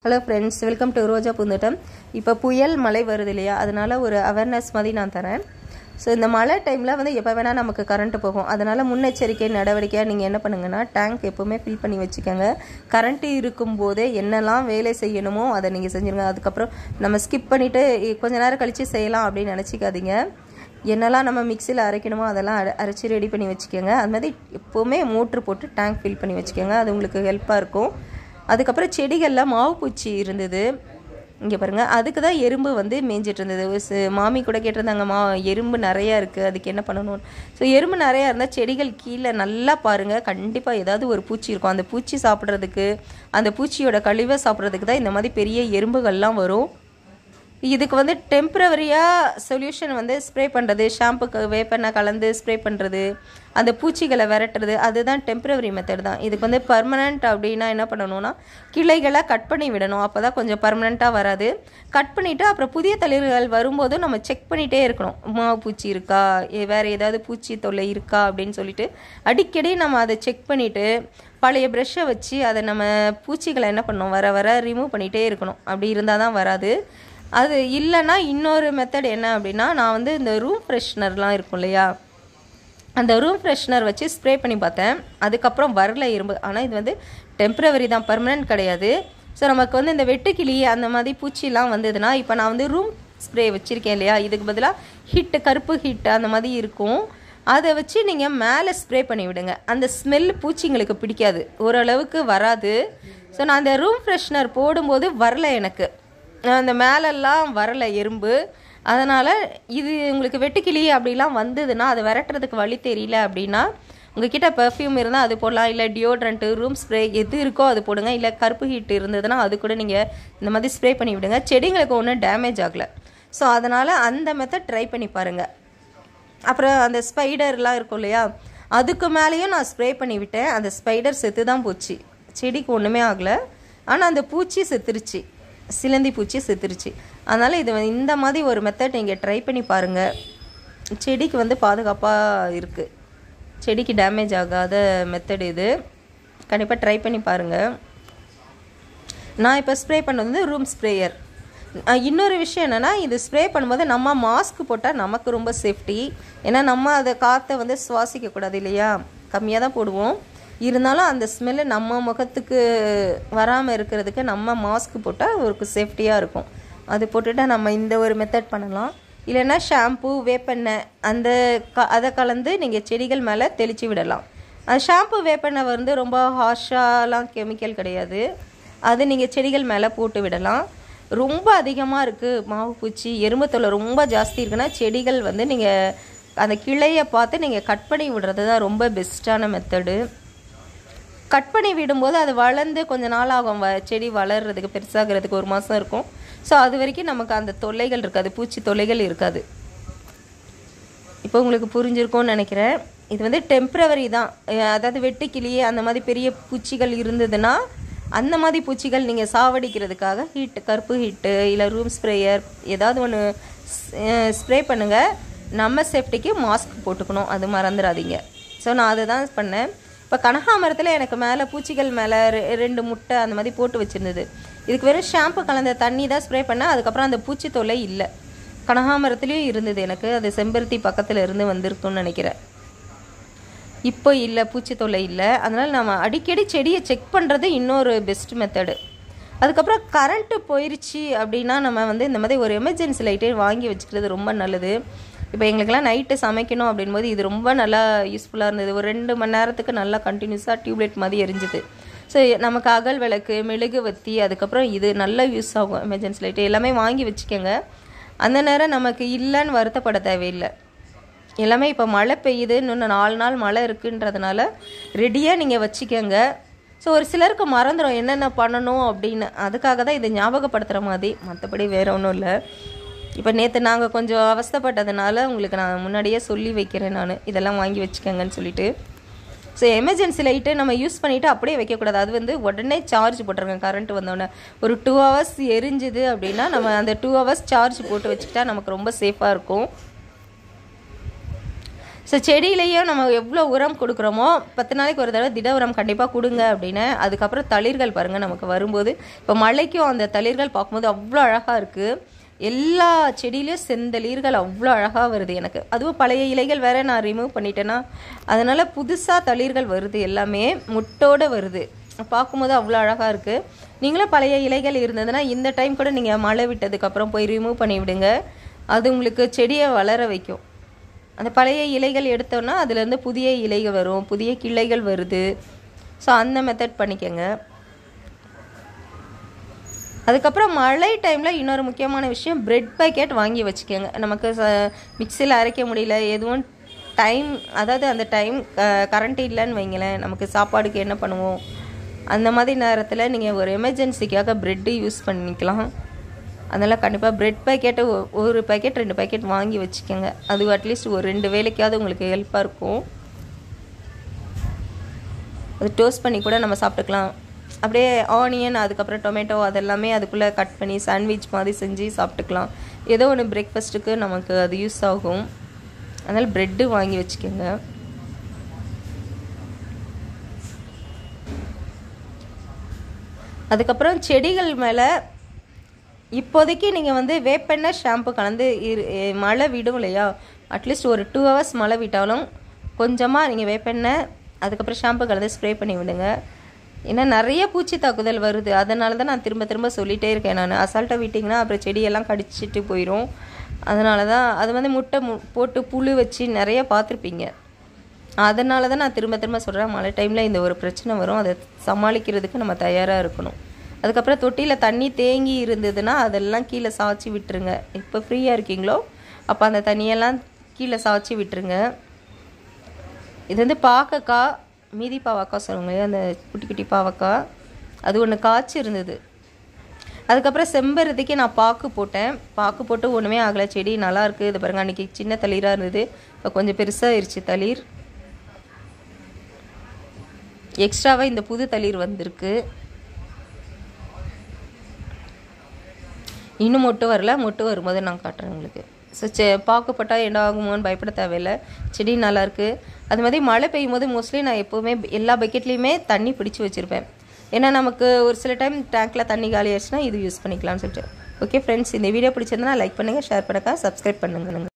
hello friends welcome to Roja Poonthottam இப்போ புயல் மழை வருது இல்லையா அதனால ஒரு அவேர்னஸ் மாதிரி நான் தரேன் ஸோ இந்த மழை டைமில் வந்து எப்போ வேணால் நமக்கு கரண்ட்டு போகும் அதனால் முன்னெச்சரிக்கை நடவடிக்கையாக நீங்கள் என்ன பண்ணுங்கன்னா டேங்க் எப்போவுமே ஃபில் பண்ணி வச்சுக்கோங்க கரண்ட்டு இருக்கும்போதே என்னெல்லாம் வேலை செய்யணுமோ அதை நீங்கள் செஞ்சுருங்க அதுக்கப்புறம் நம்ம ஸ்கிப் பண்ணிவிட்டு கொஞ்ச நேரம் கழித்து செய்யலாம் அப்படின்னு நினச்சிக்காதீங்க என்னெல்லாம் நம்ம மிக்சியில் அரைக்கணுமோ அதெல்லாம் அரை அரைச்சி ரெடி பண்ணி வச்சுக்கோங்க அது மாதிரி எப்போவுமே மோட்ரு போட்டு டேங்க் ஃபில் பண்ணி வச்சுக்கோங்க அது உங்களுக்கு ஹெல்ப்பாக இருக்கும் அதுக்கப்புறம் செடிகளில் மாவு பூச்சி இருந்தது இங்கே பாருங்கள் அதுக்கு தான் எறும்பு வந்து மேய்ஞ்சிட்டு இருந்தது ஒரு சி- மாமி கூட கேட்டிருந்தாங்க மா எறும்பு நிறையா இருக்குது அதுக்கு என்ன பண்ணணும் ஸோ எறும்பு நிறையா இருந்தால் செடிகள் கீழே நல்லா பாருங்கள் கண்டிப்பாக ஏதாவது ஒரு பூச்சி இருக்கும் அந்த பூச்சி சாப்பிட்றதுக்கு அந்த பூச்சியோட கழிவை சாப்பிட்றதுக்கு தான் இந்த மாதிரி பெரிய எறும்புகள்லாம் வரும் இதுக்கு வந்து டெம்ப்ரவரியாக சொல்யூஷன் வந்து ஸ்ப்ரே பண்ணுறது ஷாம்புக்கு வேப்பெண்ணெய் கலந்து ஸ்ப்ரே பண்ணுறது அந்த பூச்சிகளை விரட்டுறது அதுதான் டெம்ப்ரவரி மெத்தட் தான் இதுக்கு வந்து பர்மனண்ட் அப்படின்னா என்ன பண்ணணும்னா கிளைகளை கட் பண்ணி விடணும் அப்போ தான் கொஞ்சம் பர்மனெண்ட்டாக வராது கட் பண்ணிவிட்டு அப்புறம் புதிய தளிர்கள் வரும்போது நம்ம செக் பண்ணிகிட்டே இருக்கணும் மாவு பூச்சி இருக்கா ஏ- வேறு ஏதாவது பூச்சி தொல்லை இருக்கா அப்படின்னு சொல்லிட்டு அடிக்கடி நம்ம அதை செக் பண்ணிவிட்டு பழைய ப்ரெஷ்ஷை வச்சு அதை நம்ம பூச்சிகளை என்ன பண்ணணும் வர வர ரிமூவ் பண்ணிகிட்டே இருக்கணும் அப்படி இருந்தால் தான் வராது அது இல்லைன்னா இன்னொரு மெத்தட் என்ன அப்படின்னா நான் வந்து இந்த ரூம் ஃப்ரெஷ்னர்லாம் இருக்கும் இல்லையா அந்த ரூம் ஃப்ரெஷ்னர் வச்சு ஸ்ப்ரே பண்ணி பார்த்தேன் அதுக்கப்புறம் வரல இரும்பு ஆனால் இது வந்து டெம்ப்ரவரி தான் பர்மனெண்ட் கிடையாது ஸோ நமக்கு வந்து இந்த வெட்டுக்கிளி அந்த மாதிரி பூச்சிலாம் வந்ததுன்னா இப்போ நான் வந்து ரூம் ஸ்ப்ரே வச்சுருக்கேன் இல்லையா இதுக்கு பதிலாக ஹிட்டு கருப்பு ஹிட் அந்த மாதிரி இருக்கும் அதை வச்சு நீங்கள் மேலே ஸ்ப்ரே பண்ணி விடுங்க அந்த ஸ்மெல் பூச்சிங்களுக்கு பிடிக்காது ஓரளவுக்கு வராது ஸோ நான் அந்த ரூம் ஃப்ரெஷ்னர் போடும்போது வரல எனக்கு அந்த மேலெல்லாம் வரல எறும்பு அதனால் இது உங்களுக்கு வெட்டுக்கிளி அப்படிலாம் வந்ததுன்னா அதை விரட்டுறதுக்கு வழி தெரியல அப்படின்னா உங்ககிட்ட பெர்ஃப்யூம் இருந்தால் அது போடலாம் இல்லை டியோட்ரண்ட்டு ரூம் ஸ்ப்ரே எது இருக்கோ அது போடுங்க இல்லை கருப்பு ஹீட் இருந்ததுன்னா அது கூட நீங்கள் இந்த மாதிரி ஸ்ப்ரே பண்ணி விடுங்க செடிங்களுக்கு ஒன்றும் டேமேஜ் ஆகலை ஸோ அதனால் அந்த மெத்தட் ட்ரை பண்ணி பாருங்கள் அப்புறம் அந்த ஸ்பைடர்லாம் இருக்கும் இல்லையா அதுக்கு மேலேயும் நான் ஸ்ப்ரே பண்ணி விட்டேன் அந்த ஸ்பைடர் செத்து தான் போச்சு செடிக்கு ஒன்றுமே ஆகலை ஆனால் அந்த பூச்சி செத்துருச்சு சிலந்தி பூச்சி செத்துருச்சு அதனால் இது வந்து இந்த மாதிரி ஒரு மெத்தட் நீங்கள் ட்ரை பண்ணி பாருங்கள் செடிக்கு வந்து பாதுகாப்பாக இருக்குது செடிக்கு டேமேஜ் ஆகாத மெத்தட் இது கண்டிப்பாக ட்ரை பண்ணி பாருங்கள் நான் இப்போ ஸ்ப்ரே பண்ணது வந்து ரூம் ஸ்ப்ரேயர் இன்னொரு விஷயம் என்னென்னா இது ஸ்ப்ரே பண்ணும்போது நம்ம மாஸ்க் போட்டால் நமக்கு ரொம்ப சேஃப்டி ஏன்னா நம்ம அதை காற்றை வந்து சுவாசிக்கக்கூடாது இல்லையா கம்மியாக தான் போடுவோம் இருந்தாலும் அந்த ஸ்மெல்லு நம்ம முகத்துக்கு வராமல் இருக்கிறதுக்கு நம்ம மாஸ்க் போட்டால் ஒரு சேஃப்டியாக இருக்கும் அது போட்டுட்டு நம்ம இந்த ஒரு மெத்தட் பண்ணலாம் இல்லைன்னா ஷாம்பு வேப்பெண்ணெய் அந்த க அதை கலந்து நீங்கள் செடிகள் மேலே தெளித்து விடலாம் அது ஷாம்பு வேப்பெண்ணெய் வந்து ரொம்ப ஹார்ஷாலாம் கெமிக்கல் கிடையாது அது நீங்கள் செடிகள் மேலே போட்டு விடலாம் ரொம்ப அதிகமாக இருக்குது மாவு பூச்சி எறும்பு தொல்லை ரொம்ப ஜாஸ்தி இருக்குன்னா செடிகள் வந்து நீங்கள் அந்த கிளையை பார்த்து நீங்கள் கட் பண்ணி விடுறது தான் ரொம்ப பெஸ்ட்டான மெத்தடு கட் பண்ணி விடும்போது அது வளர்ந்து கொஞ்ச நாள் ஆகும் வ செடி வளர்றதுக்கு பெருசாகிறதுக்கு ஒரு மாதம் இருக்கும் ஸோ அது வரைக்கும் நமக்கு அந்த தொல்லைகள் இருக்காது பூச்சி தொல்லைகள் இருக்காது இப்போ உங்களுக்கு புரிஞ்சிருக்கும்னு நினைக்கிறேன் இது வந்து டெம்ப்ரவரி தான் அஹ் அதாவது வெட்டுக்கிளி அந்த மாதிரி பெரிய பூச்சிகள் இருந்ததுன்னா அந்த மாதிரி பூச்சிகள் நீங்கள் சாவடிக்கிறதுக்காக ஹீட் கருப்பு ஹீட்டு இல்லை ரூம் ஸ்ப்ரேயர் ஏதாவது ஒன்று ஸ்ப்ரே பண்ணுங்கள் நம்ம சேஃப்டிக்கு மாஸ்க் போட்டுக்கணும் அது மறந்துடாதீங்க ஸோ நான் அதை தான் பண்ணேன் இப்போ கனகாமரத்தில் எனக்கு மேலே பூச்சிகள் மேலே ரெண்டு முட்டை அந்த மாதிரி போட்டு வச்சுருந்தது இதுக்கு வெறும் ஷாம்பு கலந்த தண்ணி தான் ஸ்ப்ரே பண்ணேன் அதுக்கப்புறம் அந்த பூச்சி தொல்லை இல்லை கனகாமரத்துலேயும் இருந்தது எனக்கு அது செம்பருத்தி பக்கத்தில் இருந்து வந்திருக்கும்னு நினைக்கிறேன் இப்போ இல்லை பூச்சி தொல்லை இல்லை அதனால் நம்ம அடிக்கடி செடியை செக் பண்ணுறது இன்னொரு பெஸ்ட் மெத்தடு அதுக்கப்புறம் கரண்ட்டு போயிருச்சு அப்படின்னா நம்ம வந்து இந்த மாதிரி ஒரு எமர்ஜென்சி லைட்டே வாங்கி வச்சுக்கிறது ரொம்ப நல்லது இப்போ எங்களுக்கெல்லாம் நைட்டு சமைக்கணும் அப்படின்போது இது ரொம்ப நல்லா யூஸ்ஃபுல்லாக இருந்தது ஒரு ரெண்டு மணி நேரத்துக்கு நல்லா கண்டினியூஸாக டியூப்லைட் மாதிரி எரிஞ்சுது ஸோ நமக்கு அகல் விளக்கு மெழுகுவத்தி அதுக்கப்புறம் இது நல்லா யூஸ் ஆகும் எமர்ஜென்சி லைட்டு எல்லாமே வாங்கி வச்சுக்கோங்க அந்த நேரம் நமக்கு இல்லைன்னு வருத்தப்பட தேவையில்லை எல்லாமே இப்போ மழை பெய்யுது இன்னும் நாலு நாள் மழை இருக்குன்றதுனால ரெடியாக நீங்கள் வச்சுக்கோங்க ஸோ ஒரு சிலருக்கு மறந்துடும் என்னென்ன பண்ணணும் அப்படின்னு அதுக்காக தான் இதை ஞாபகப்படுத்துகிற மாதிரி மற்றபடி வேற ஒன்றும் இல்லை இப்போ நேற்று நாங்கள் கொஞ்சம் அவஸ்தைப்பட்டதுனால உங்களுக்கு நான் முன்னாடியே சொல்லி வைக்கிறேன் நான் இதெல்லாம் வாங்கி வச்சுக்கோங்கன்னு சொல்லிட்டு ஸோ எமர்ஜென்சி லைட்டு நம்ம யூஸ் பண்ணிவிட்டு அப்படியே வைக்கக்கூடாது அது வந்து உடனே சார்ஜ் போட்டுருங்க கரண்ட் வந்தோடனே ஒரு டூ ஹவர்ஸ் எரிஞ்சுது அப்படின்னா நம்ம அந்த டூ ஹவர்ஸ் சார்ஜ் போட்டு வச்சுக்கிட்டா நமக்கு ரொம்ப சேஃபாக இருக்கும் ஸோ செடியிலையும் நம்ம எவ்வளோ உரம் கொடுக்குறோமோ பத்து நாளைக்கு ஒரு தடவை திட உரம் கண்டிப்பாக கொடுங்க அப்படின்னு அதுக்கப்புறம் தளிர்கள் பாருங்கள் நமக்கு வரும்போது இப்போ மழைக்கும் அந்த தளிர்கள் பார்க்கும்போது அவ்வளோ அழகாக இருக்குது எல்லா செடியிலையும் செந்தளிர்கள் அவ்வளோ அழகாக வருது எனக்கு அதுவும் பழைய இலைகள் வேற நான் ரிமூவ் பண்ணிட்டேன்னா அதனால் புதுசாக தளிர்கள் வருது எல்லாமே முட்டோடு வருது பார்க்கும்போது அவ்வளோ அழகாக இருக்குது நீங்களும் பழைய இலைகள் இருந்ததுன்னா இந்த டைம் கூட நீங்கள் மழை விட்டதுக்கப்புறம் போய் ரிமூவ் பண்ணி விடுங்க அது உங்களுக்கு செடியை வளர வைக்கும் அந்த பழைய இலைகள் எடுத்தோன்னா அதுலேருந்து புதிய இலைகள் வரும் புதிய கிளைகள் வருது ஸோ அந்த மெத்தட் பண்ணிக்கோங்க அதுக்கப்புறம் மழை டைமில் இன்னொரு முக்கியமான விஷயம் பிரெட் பேக்கெட் வாங்கி வச்சுக்கோங்க நமக்கு மிக்சியில் அரைக்க முடியல எதுவும் டைம் அதாவது அந்த டைம் கரண்ட் இல்லைன்னு வைங்களேன் நமக்கு சாப்பாடுக்கு என்ன பண்ணுவோம் அந்த மாதிரி நேரத்தில் நீங்கள் ஒரு எமர்ஜென்சிக்காக ப்ரெட்டு யூஸ் பண்ணிக்கலாம் அதனால் கண்டிப்பாக ப்ரெட் பேக்கெட்டு ஒரு பேக்கெட் ரெண்டு பேக்கெட் வாங்கி வச்சுக்கோங்க அது அட்லீஸ்ட் ஒரு ரெண்டு வேலைக்காவது உங்களுக்கு ஹெல்ப்பாக இருக்கும் அது டோஸ்ட் பண்ணி கூட நம்ம சாப்பிட்டுக்கலாம் அப்படியே ஆனியன் அதுக்கப்புறம் டொமேட்டோ அதெல்லாமே அதுக்குள்ளே கட் பண்ணி சாண்ட்விச் மாதிரி செஞ்சு சாப்பிட்டுக்கலாம் ஏதோ ஒன்று பிரேக்ஃபாஸ்ட்டுக்கு நமக்கு அது யூஸ் ஆகும் அதனால் ப்ரெட்டு வாங்கி வச்சுக்கோங்க அதுக்கப்புறம் செடிகள் மேலே இப்போதைக்கு நீங்கள் வந்து வேப்பெண்ணெய் ஷாம்பு கலந்து இரு மழை விடும் இல்லையா அட்லீஸ்ட் ஒரு டூ ஹவர்ஸ் மழை விட்டாலும் கொஞ்சமாக நீங்கள் வேப்பெண்ணெய் அதுக்கப்புறம் ஷாம்பு கலந்து ஸ்ப்ரே பண்ணி விடுங்க ஏன்னா நிறைய பூச்சி தாக்குதல் வருது அதனால தான் நான் திரும்ப திரும்ப சொல்லிகிட்டே இருக்கேன் நான் அசால்ட்டாக விட்டிங்கன்னா அப்புறம் செடியெல்லாம் கடிச்சிட்டு போயிடும் அதனால தான் அது வந்து முட்டை மு போட்டு புழு வச்சு நிறைய பார்த்துருப்பீங்க அதனால தான் நான் திரும்ப திரும்ப சொல்கிறேன் மழை டைமில் இந்த ஒரு பிரச்சனை வரும் அதை சமாளிக்கிறதுக்கு நம்ம தயாராக இருக்கணும் அதுக்கப்புறம் தொட்டியில் தண்ணி தேங்கி இருந்ததுன்னா அதெல்லாம் கீழே சாய்ச்சி விட்டுருங்க இப்போ ஃப்ரீயாக இருக்கீங்களோ அப்போ அந்த தண்ணியெல்லாம் கீழே சாய்ச்சி விட்டுருங்க இது வந்து பாக்கக்காய் மீதி பாவக்காய் சொல்லுவாங்க அந்த குட்டி குட்டி பாவக்காய் அது ஒன்று காய்ச்சி இருந்தது அதுக்கப்புறம் செம்பருத்திக்கு நான் பாக்கு போட்டேன் பாக்கு போட்டு ஒன்றுமே ஆகலை செடி நல்லா இருக்குது இது பாருங்க அன்றைக்கி சின்ன தளிராக இருந்தது இப்போ கொஞ்சம் பெருசாகிருச்சு தளிர் எக்ஸ்ட்ராவாக இந்த புது தளிர் வந்திருக்கு இன்னும் மொட்டு வரல மொட்டு வரும்போது நான் காட்டுறேன் உங்களுக்கு ஸோ செ பாக்குப்பட்டால் என்ன ஆகுமோன்னு பயப்பட தேவையில்லை செடி நல்லாயிருக்கு அது மாதிரி மழை பெய்யும் போது மோஸ்ட்லி நான் எப்போவுமே எல்லா பக்கெட்லேயுமே தண்ணி பிடிச்சி வச்சுருப்பேன் ஏன்னா நமக்கு ஒரு சில டைம் டேங்க்கில் தண்ணி காலி ஆயிடுச்சுன்னா இது யூஸ் பண்ணிக்கலாம்னு சொல்லிட்டு ஓகே ஃப்ரெண்ட்ஸ் இந்த வீடியோ பிடிச்சிருந்தா லைக் பண்ணுங்கள் ஷேர் பண்ணுங்கள் சப்ஸ்கிரைப் பண்ணுங்கள்